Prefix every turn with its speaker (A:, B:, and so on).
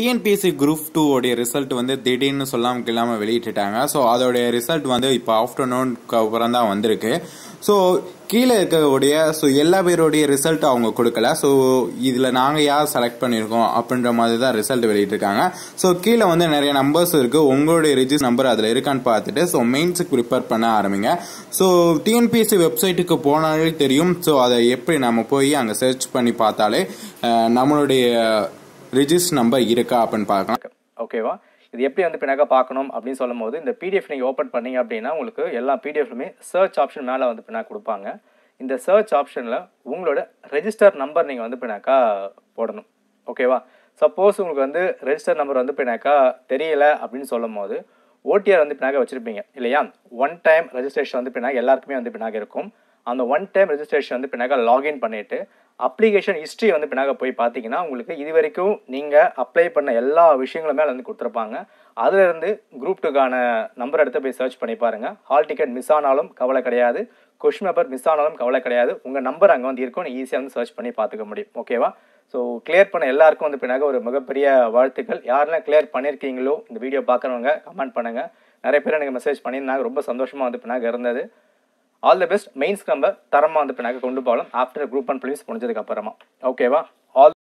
A: TNPSC group two உடைய result வந்து திடீர்னு சொல்லாம இல்லாமல் வெளியிட்டுட்டாங்க ஸோ அதோடைய ரிசல்ட் வந்து இப்போ ஆஃப்டர்நூனுக்கு அப்புறம் தான் வந்திருக்கு ஸோ கீழே இருக்கக்கூடிய ஸோ எல்லா பேருடைய ரிசல்ட் அவங்க கொடுக்கல ஸோ இதில் நாங்கள் யார் செலக்ட் பண்ணியிருக்கோம் அப்படின்ற மாதிரி தான் ரிசல்ட் வெளியிட்டிருக்காங்க ஸோ கீழே வந்து நிறைய நம்பர்ஸ் இருக்குது உங்களுடைய ரிஜிஸ்டர் நம்பர் அதில் இருக்கான்னு பார்த்துட்டு ஸோ மெயின்ஸுக்கு ப்ரிப்பேர் பண்ண ஆரம்பிங்க ஸோ டிஎன்பிஎஸ்சி வெப்சைட்டுக்கு போனாலே தெரியும் ஸோ அதை எப்படி நம்ம போய் அங்கே சர்ச் பண்ணி பார்த்தாலே அஹ், நம்மளுடைய ரிஜிஸ்டர் நம்பர் இருக்கா அப்படின்னு பார்க்கலாம்
B: ஓகேவா இது எப்படி வந்து பின்னாக்க பார்க்கணும் அப்படின்னு சொல்லும் போது இந்த பிடிஎஃப் நீங்கள் ஓப்பன் பண்ணீங்க அப்படின்னா உங்களுக்கு எல்லா பிடிஎஃப்லுமே சர்ச் ஆப்ஷன் மேலே வந்து பின்னா கொடுப்பாங்க இந்த சர்ச் ஆப்ஷனில் உங்களோட ரெஜிஸ்டர் நம்பர் நீங்கள் வந்து பின்னாக்கா போடணும் ஓகேவா சப்போஸ் உங்களுக்கு வந்து ரெஜிஸ்டர் நம்பர் வந்து பின்னாக்கா தெரியல அப்படின்னு சொல்லும் போது ஓடிஆர் வந்து பின்னாக்க வச்சுருப்பீங்க இல்லையா ஒன் டைம் ரெஜிஸ்ட்ரேஷன் வந்து பின்னாக்க எல்லாருக்குமே வந்து பின்னாக்க இருக்கும் அந்த ஒன் டைம் ரெஜிஸ்ட்ரேஷன் வந்து பின்னாக்க லாகின் பண்ணிவிட்டு அப்ளிகேஷன் ஹிஸ்ட்ரி வந்து பின்னாக்க போய் பார்த்தீங்கன்னா உங்களுக்கு இது வரைக்கும் நீங்கள் அப்ளை பண்ண எல்லா விஷயங்களுமே அதில் வந்து கொடுத்துருப்பாங்க அதுலேருந்து குரூப் டூக்கான நம்பர் எடுத்து போய் சர்ச் பண்ணி பாருங்கள் ஹால் டிக்கெட் மிஸ் ஆனாலும் கவலை கிடையாது கொஷின் பேப்பர் மிஸ் ஆனாலும் கவலை கிடையாது உங்கள் நம்பர் அங்கே வந்து இருக்கும் ஈஸியாக வந்து சர்ச் பண்ணி பார்த்துக்க முடியும் ஓகேவா ஸோ கிளியர் பண்ண எல்லாருக்கும் வந்து பின்னாக ஒரு மிகப்பெரிய வாழ்த்துக்கள் யாரெல்லாம் கிளியர் பண்ணியிருக்கீங்களோ இந்த வீடியோ பார்க்குறவங்க கமெண்ட் பண்ணுங்கள் நிறைய பேர் எனக்கு மெசேஜ் பண்ணியிருந்தாங்க ரொம்ப சந்தோஷமாக வந்து பின்னாக இருந்தது ஆல் தி பெஸ்ட் மெயின்ஸ் நம்ம தரமாக வந்து பின்னாக கொண்டு போகலாம் ஆஃப்டர் குரூப் அண்ட் ப்ளீஸ் முடிஞ்சதுக்கு அப்புறமா ஓகேவா ஆல்